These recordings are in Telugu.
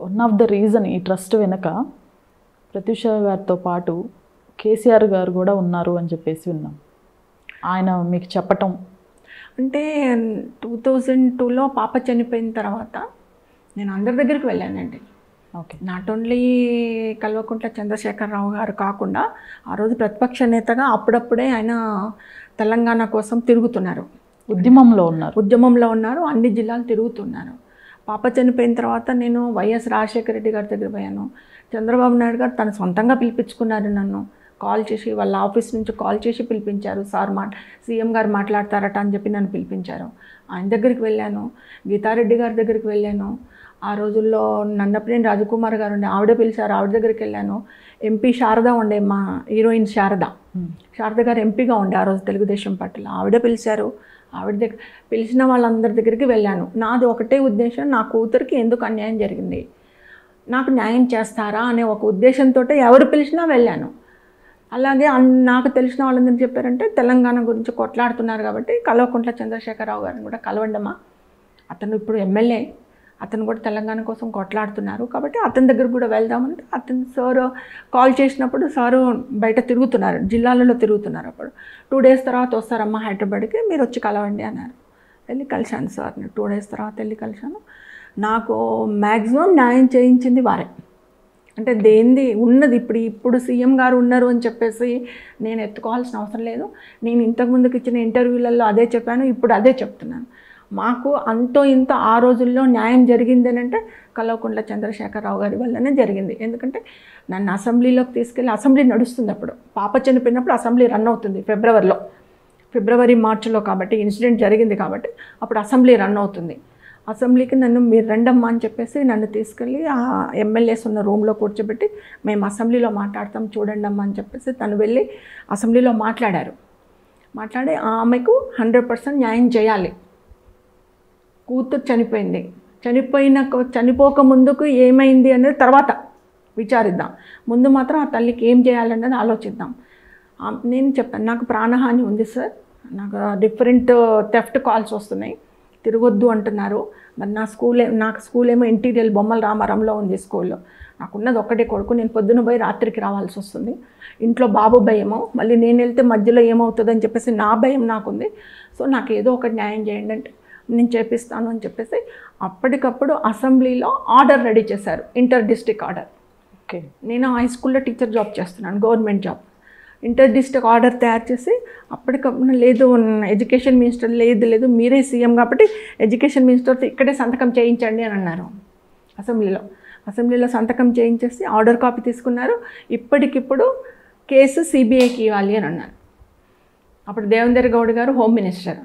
వన్ ఆఫ్ ద రీజన్ ఈ ట్రస్ట్ వెనక ప్రత్యూష గారితో పాటు కేసీఆర్ గారు కూడా ఉన్నారు అని చెప్పేసి విన్నాం ఆయన మీకు చెప్పటం అంటే టూ థౌజండ్ టూలో పాప చనిపోయిన తర్వాత నేను అందరి దగ్గరికి వెళ్ళానండి okay not only Kalvakuntla Chandrasekhara Rao garu కాకుండా ఆ రోజు ప్రతిపక్ష నేతగా అప్పుడప్పుడే ఆయన తెలంగాణ కోసం తిరుగుతున్నారు ఉద్యమంలో ఉన్నారు ఉద్యమంలో ఉన్నారు అన్ని జిల్లాలు తిరుగుతున్నారు పాప చనిపోయిన తర్వాత నేను వైఎస్ రాజశేఖర రెడ్డి గారి దగ్గర పోయాను చంద్రబాబు నాయుడు గారు తను సొంతంగా పిలిపించుకున్నారు నన్ను కాల్ చేసి వాళ్ళ ఆఫీస్ నుంచి కాల్ చేసి పిలిపించారు సార్ మా సీఎం గారు మాట్లాడతారట అని చెప్పి నన్ను పిలిపించారు ఆయన దగ్గరికి వెళ్ళాను గీతారెడ్డి గారి దగ్గరికి వెళ్ళాను ఆ రోజుల్లో నన్నపనేని రాజకుమార్ గారు ఉండే ఆవిడ పిలిచారు ఆవిడ దగ్గరికి వెళ్ళాను ఎంపీ శారద ఉండే మా హీరోయిన్ శారద శారద గారు ఎంపీగా ఉండే ఆ రోజు తెలుగుదేశం పార్టీలో ఆవిడ పిలిచారు ఆవిడ దగ్గర పిలిచిన వాళ్ళందరి దగ్గరికి వెళ్ళాను నాది ఒకటే ఉద్దేశం నా కూతురికి ఎందుకు అన్యాయం జరిగింది నాకు న్యాయం చేస్తారా అనే ఒక ఉద్దేశంతో ఎవరు పిలిచినా వెళ్ళాను అలాగే అన్- నాకు తెలిసిన వాళ్ళందరూ చెప్పారంటే తెలంగాణ గురించి కొట్లాడుతున్నారు కాబట్టి కల్వకుంట్ల చంద్రశేఖరరావు గారిని కూడా కలవండమ్మా అతను ఇప్పుడు ఎమ్మెల్యే అతను కూడా తెలంగాణ కోసం కొట్లాడుతున్నారు కాబట్టి అతని దగ్గర కూడా వెళ్దామంటే అతను సార్ కాల్ చేసినప్పుడు సారు బయట తిరుగుతున్నారు జిల్లాలలో తిరుగుతున్నారు అప్పుడు టూ డేస్ తర్వాత వస్తారమ్మా హైదరాబాద్కి మీరు వచ్చి కలవండి అన్నారు వెళ్ళి కలిశాను సార్ని టూ డేస్ తర్వాత వెళ్ళి కలిశాను నాకు మ్యాక్సిమం న్యాయం చేయించింది వారే అంటే దేంది ఉన్నది ఇప్పుడు ఇప్పుడు సీఎం గారు ఉన్నారు అని చెప్పేసి నేను ఎత్తుకోవాల్సిన అవసరం లేదు నేను ఇంతకుముందుకు ఇచ్చిన ఇంటర్వ్యూలలో అదే చెప్పాను ఇప్పుడు అదే చెప్తున్నాను మాకు అంతో ఇంత ఆ రోజుల్లో న్యాయం జరిగింది అని అంటే కల్వకుంట్ల చంద్రశేఖరరావు గారి వల్లనే జరిగింది ఎందుకంటే నన్ను అసెంబ్లీలోకి తీసుకెళ్ళి అసెంబ్లీ నడుస్తుంది అప్పుడు పాప చనిపోయినప్పుడు అసెంబ్లీ రన్ అవుతుంది ఫిబ్రవరిలో ఫిబ్రవరి మార్చిలో కాబట్టి ఇన్సిడెంట్ జరిగింది కాబట్టి అప్పుడు అసెంబ్లీ రన్ అవుతుంది అసెంబ్లీకి నన్ను మీరు రండమ్మా అని చెప్పేసి నన్ను తీసుకెళ్ళి ఆ ఎమ్మెల్యేస్ ఉన్న రూమ్లో కూర్చోబెట్టి మేము అసెంబ్లీలో మాట్లాడతాం చూడండి అమ్మా అని చెప్పేసి తను వెళ్ళి అసెంబ్లీలో మాట్లాడారు మాట్లాడి ఆమెకు హండ్రెడ్ పర్సెంట్ న్యాయం చేయాలి కూతురు చనిపోయింది చనిపోయిన చనిపోక ముందుకు ఏమైంది అనేది తర్వాత విచారిద్దాం ముందు మాత్రం ఆ తల్లికి ఏం చేయాలన్నది ఆలోచిద్దాం ఆ- నేను చెప్పాను నాకు ప్రాణహాని ఉంది సార్ నాకు డిఫరెంట్ థెఫ్ట్ కాల్స్ వస్తున్నాయి తిరగొద్దు అంటున్నారు మరి నా స్కూల్ ఏ- నాకు స్కూల్ ఏమో ఇంటీరియల్ బొమ్మల రామారంలో ఉంది స్కూల్లో నాకున్నది ఒక్కటే కొడుకు నేను పొద్దున పోయి రాత్రికి రావాల్సి వస్తుంది ఇంట్లో బాబు భయమో మళ్ళీ నేను వెళ్తే మధ్యలో ఏమవుతుందని చెప్పేసి నా భయం నాకుంది సో నాకు ఏదో ఒకటి న్యాయం చేయండి అంటే నేను చేపిస్తాను అని చెప్పేసి అప్పటికప్పుడు అసెంబ్లీలో ఆర్డర్ రెడీ చేశారు ఇంటర్ డిస్ట్రిక్ట్ ఆర్డర్ ఓకే నేను హై స్కూల్లో టీచర్ జాబ్ చేస్తున్నాను government job inter district order తయారు చేసి అప్పటికప్పుడు లేదు ఎడ్యుకేషన్ మినిస్టర్ లేదు లేదు మీరే సీఎం కాబట్టి ఎడ్యుకేషన్ మినిస్టర్తో ఇక్కడే సంతకం చేయించండి అని అన్నారు అసెంబ్లీలో అసెంబ్లీలో సంతకం చేయించేసి ఆర్డర్ కాపీ తీసుకున్నారు ఇప్పటికిప్పుడు కేసు సిబిఐకి ఇవ్వాలి అని అన్నారు అప్పుడు దేవేందర్ గౌడ్ గారు హోమ్ మినిస్టర్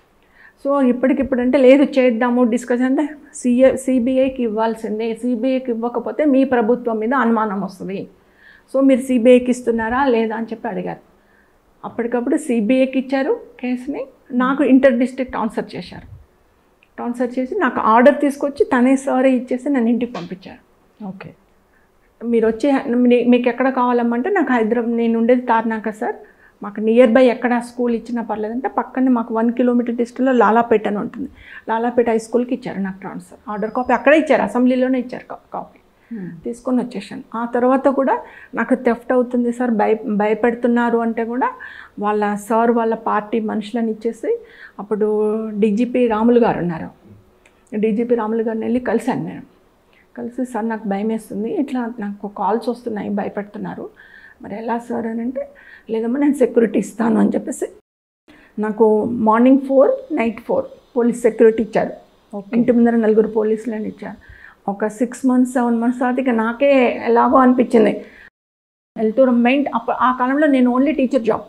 సో ఇప్పటికిప్పుడు అంటే లేదు చేద్దాము డిస్కస్ అంటే సిఏ సిబిఐకి ఇవ్వాల్సిందే సిబిఐకి ఇవ్వకపోతే మీ ప్రభుత్వం మీద అనుమానం వస్తుంది సో మీరు సిబిఐకి ఇస్తున్నారా లేదా అని చెప్పి అడిగారు అప్పటికప్పుడు సిబిఐకి ఇచ్చారు కేసుని నాకు ఇంటర్ డిస్ట్రిక్ట్ ట్రాన్స్ఫర్ చేశారు ట్రాన్స్ఫర్ చేసి నాకు ఆర్డర్ తీసుకొచ్చి తనే సారే ఇచ్చేసి నన్ను ఇంటికి పంపించారు ఓకే మీరు వచ్చి మీ- మీకు ఎక్కడ కావాలమ్మంటే నాకు హైదరాబాద్ నేను ఉండేది తార్నాక సార్ మాకు నియర్ బై ఎక్కడ స్కూల్ ఇచ్చినా పర్లేదంటే పక్కనే మాకు వన్ కిలోమీటర్ డిస్టెన్స్లో లాలాపేట అని ఉంటుంది లాలాపేట హై స్కూల్కి ఇచ్చారు నాకు ట్రాన్స్ఫర్ ఆర్డర్ కాపీ అక్కడే ఇచ్చారు అసెంబ్లీలోనే ఇచ్చారు కా- కాపీ తీసుకొని వచ్చేసాను ఆ తర్వాత కూడా నాకు థెఫ్ట్ అవుతుంది సార్ భయ భయపెడుతున్నారు అంటే కూడా వాళ్ళ సార్ వాళ్ళ పార్టీ మనుషులను ఇచ్చేసి అప్పుడు డీజీపీ రాములు గారు ఉన్నారు డీజీపీ రాములు గారిని వెళ్ళి కలిశాను నేను కలిసి సార్ నాకు భయం వేస్తుంది ఇట్లా నాకు కాల్స్ వస్తున్నాయి భయపెడుతున్నారు మరి ఎలా సార్ అని అంటే లేదమ్మా నేను సెక్యూరిటీ ఇస్తాను అని చెప్పేసి నాకు morning four night four police security ఇచ్చారు ఇంటి ముందర నలుగురు పోలీసులను ఇచ్చారు ఒక సిక్స్ మంత్స్ సెవెన్ మంత్స్ తర్వాత ఇక నాకే ఎలాగో అనిపించింది వెళ్తూ మెయిన్ అప్పుడు ఆ కాలంలో నేను ఓన్లీ టీచర్ జాబ్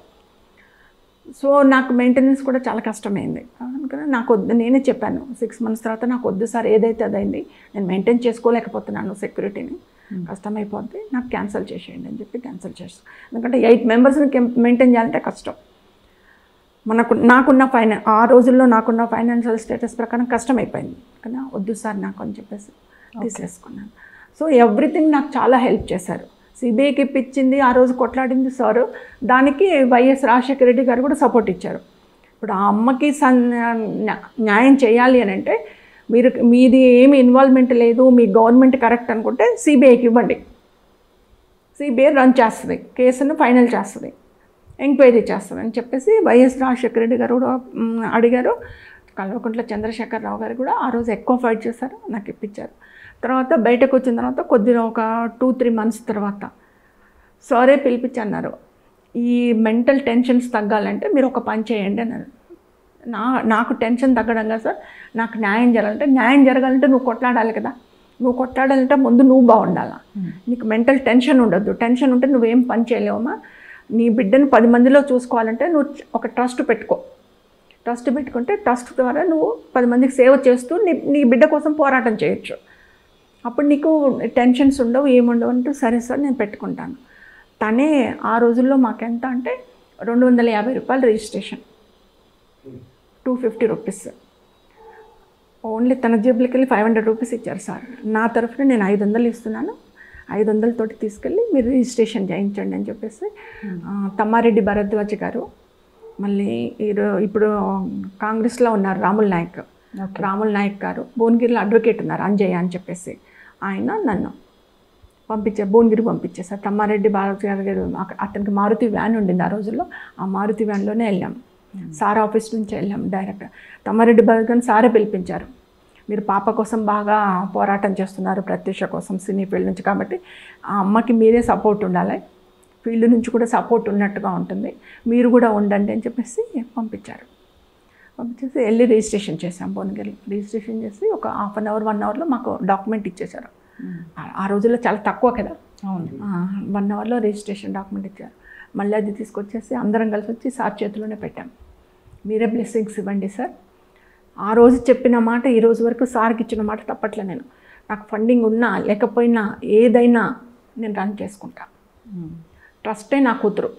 సో నాకు మెయింటెనెన్స్ కూడా చాలా కష్టమైంది అందుకని నాకు వద్దు నేనే చెప్పాను సిక్స్ మంత్స్ తర్వాత నాకు వద్దు సార్ ఏదైతే అదైంది నేను మెయింటైన్ చేసుకోలేకపోతున్నాను సెక్యూరిటీని కష్టమైపోద్ది నాకు క్యాన్సిల్ చేసేయండి అని చెప్పి క్యాన్సిల్ చేస్తాను ఎందుకంటే ఎయిట్ మెంబర్స్ని మెయింటైన్ చేయాలంటే కష్టం మనకు నాకున్న ఫైనా ఆ రోజుల్లో నాకున్న ఫైనాన్షియల్ స్టేటస్ ప్రకారం కష్టమైపోయింది కదా వద్దు సార్ నాకు అని చెప్పేసి తీసేసుకున్నాను సో ఎవ్రీథింగ్ నాకు చాలా హెల్ప్ చేశారు సిబిఐకి ఇప్పించింది ఆ రోజు కొట్లాడింది సార్ దానికి వైఎస్ రాజశేఖర రెడ్డి గారు కూడా సపోర్ట్ ఇచ్చారు ఇప్పుడు ఆ అమ్మకి సన్ న్యా- న్యాయం చేయాలి అని అంటే మీరు మీది ఏమి ఇన్వాల్వ్మెంట్ లేదు మీ గవర్నమెంట్ కరెక్ట్ అనుకుంటే సిబిఐకి ఇవ్వండి సిబిఐ రన్ చేస్తుంది కేసును ఫైనల్ చేస్తుంది ఎంక్వైరీ చేస్తుంది అని చెప్పేసి వైఎస్ రాజశేఖర రెడ్డి గారు కూడా మ్, అడిగారు కల్వకుంట్ల చంద్రశేఖరరావు గారు కూడా ఆ రోజు ఎక్కువ ఫైట్ చేశారు నాకు ఇప్పించారు తర్వాత బయటకు వచ్చిన తర్వాత కొద్దిగా ఒక టూ త్రీ మంత్స్ తర్వాత సారే పిలిపించి అన్నారు ఈ మెంటల్ టెన్షన్స్ తగ్గాలంటే మీరు ఒక పని చేయండి అన్నారు నా నాకు టెన్షన్ తగ్గడం కదా సార్ నాకు న్యాయం జరగాలంటే న్యాయం జరగాలంటే నువ్వు కొట్లాడాలి కదా నువ్వు కొట్లాడాలంటే ముందు నువ్వు బాగుండాలా నీకు మెంటల్ టెన్షన్ ఉండొద్దు టెన్షన్ ఉంటే నువ్వేం పని చేయలేవమ్మా నీ బిడ్డను పది మందిలో చూసుకోవాలంటే నువ్వు ఒక ట్రస్ట్ పెట్టుకో ట్రస్ట్ పెట్టుకుంటే ట్రస్ట్ ద్వారా నువ్వు పది మందికి సేవ చేస్తూ నీ నీ బిడ్డ కోసం పోరాటం చేయొచ్చు అప్పుడు నీకు టెన్షన్స్ ఉండవు ఏముండవు అంటూ సరే సార్ నేను పెట్టుకుంటాను తనే ఆ రోజుల్లో మాకెంత అంటే రెండు వందల యాభై రూపాయలు registration two fifty rupees only తన జేబులకి వెళ్ళి ఫైవ్ హండ్రెడ్ రూపీస్ ఇచ్చారు సార్ నా తరఫున నేను ఐదు వందలు ఇస్తున్నాను ఐదు వందలతోటి తీసుకెళ్ళి మీరు రిజిస్ట్రేషన్ చేయించండి అని చెప్పేసి ఆ, తమ్మారెడ్డి భరద్వాజ్ గారు మళ్ళీ ఈరో- ఇప్పుడు కాంగ్రెస్లో ఉన్నారు రాముల్ నాయక్ ఓకే రాముల్ నాయక్ గారు భువనగిరిలో అడ్వకేట్ ఉన్నారు అంజయ్య అని చెప్పేసి ఆయన నన్ను పంపించారు భువనగిరి పంపించేసారు తమ్మారెడ్డి బాలాజీ గారు అక్క- అతనికి మారుతి వ్యాన్ ఉండింది ఆ రోజుల్లో ఆ మారుతి వ్యాన్లోనే వెళ్ళాం సార్ ఆఫీస్ నుంచి వెళ్ళాం డైరెక్ట్ తమ్మారెడ్డి బాలాజీ గారిని సారే పిలిపించారు మీరు పాప కోసం బాగా పోరాటం చేస్తున్నారు ప్రత్యూష కోసం సినీ ఫీల్డ్ నుంచి కాబట్టి ఆ అమ్మకి మీరే సపోర్ట్ ఉండాలి ఫీల్డ్ నుంచి కూడా సపోర్ట్ ఉన్నట్టుగా ఉంటుంది మీరు కూడా ఉండండి అని చెప్పేసి పంపించారు పంపించేసి వెళ్ళి రిజిస్ట్రేషన్ చేసాం భువనగిరిలో రిజిస్ట్రేషన్ చేసి ఒక హాఫ్ అన్ అవర్ వన్ అవర్లో మాకు డాక్యుమెంట్ ఇచ్చేశారు ఆ- ఆ రోజుల్లో చాలా తక్కువ కదా అవును వన్ అవర్లో రిజిస్ట్రేషన్ డాక్యుమెంట్ ఇచ్చారు మళ్ళీ అది తీసుకొచ్చేసి అందరం కలిసి వచ్చి సార్ చేతిలోనే పెట్టాం మీరే బ్లెస్సింగ్స్ ఇవ్వండి సార్ ఆ రోజు చెప్పిన మాట ఈ రోజు వరకు సార్కి ఇచ్చిన మాట తప్పట్లే నేను నాకు ఫండింగ్ ఉన్నా లేకపోయినా ఏదైనా నేను రన్ చేసుకుంటా ఉమ్. ట్రస్టే నా కూతురు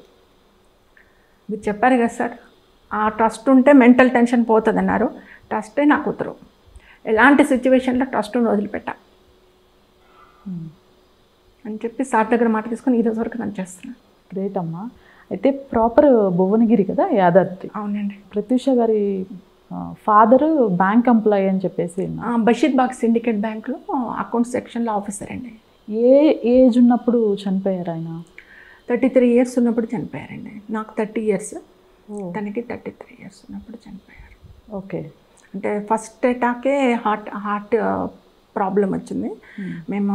మీరు చెప్పారు కదా సార్ ఆ ట్రస్ట్ ఉంటే మెంటల్ టెన్షన్ పోతుంది అన్నారు ట్రస్టే నా కూతురు ఎలాంటి సిచ్యువేషన్లో ట్రస్ట్ను వదిలిపెట్టా ఉమ్. అని చెప్పి సార్ దగ్గర మాట తీసుకొని ఈ రోజు వరకు నేను చేస్తున్నాను గ్రేట్ అమ్మా అయితే ప్రాపర్ భువనగిరి కదా యాదాద్రి అవునండి ప్రత్యూష గారి ఫాదర్ బ్యాంక్ ఎంప్లాయీ అని చెప్పేసి విన్నా. ఆ, బషీర్ బాగ్ సిండికేట్ బ్యాంక్లో అకౌంట్ సెక్షన్లో ఆఫీసర్ అండి ఏ ఏజ్ ఉన్నప్పుడు చనిపోయారు ఆయన థర్టీ త్రీ ఇయర్స్ ఉన్నప్పుడు చనిపోయారండి నాకు థర్టీ ఇయర్స్ తనకి థర్టీ త్రీ ఇయర్స్ ఉన్నప్పుడు చనిపోయారు ఓకే అంటే ఫస్ట్ అటాకే హార్ట్ హార్ట్ ప్రాబ్లం వచ్చింది మేము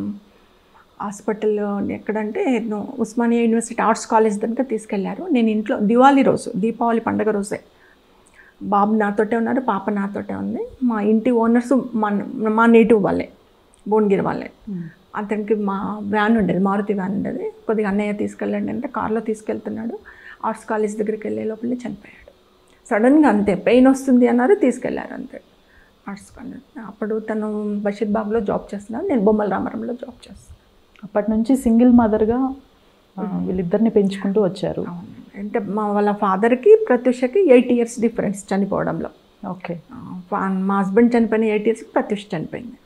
హాస్పిటల్లో ఎక్కడంటే ను- ఉస్మానియా యూనివర్సిటీ ఆర్ట్స్ కాలేజ్ దగ్గర తీసుకెళ్లారు నేను ఇంట్లో దివాళీ రోజు దీపావళి పండగ రోజే బాబు నాతోటే ఉన్నారు పాప నాతోటే ఉంది మా ఇంటి ఓనర్స్ మా మా నేటివ్ వాళ్ళే భువనగిరి వాళ్ళే అతనికి మా వ్యాన్ ఉండేది మారుతి వ్యాన్ ఉండేది కొద్దిగా అన్నయ్య తీసుకెళ్ళండి అంటే కార్లో తీసుకెళ్తున్నాడు ఆర్ట్స్ కాలేజ్ దగ్గరికి వెళ్ళే లోపలే చనిపోయాడు సడన్గా అంతే పెయిన్ వస్తుంది అన్నారు తీసుకెళ్లారు అంతే ఆర్ట్స్ కాలేజ్ అప్పుడు తను బషీర్ బాగ్లో జాబ్ చేస్తున్నాడు నేను బొమ్మల రామరంలో జాబ్ చేస్తాను అప్పటి నుంచి సింగిల్ మదర్గా వీళ్ళిద్దరిని పెంచుకుంటూ వచ్చారు అవును అంటే మా వాళ్ళ ఫాదర్కి ప్రత్యూషకి ఎయిట్ ఇయర్స్ డిఫరెన్స్ చనిపోవడంలో ఓకే ఆ, మా హస్బెండ్ చనిపోయిన ఎయిట్ ఇయర్స్కి ప్రత్యూష్ చనిపోయింది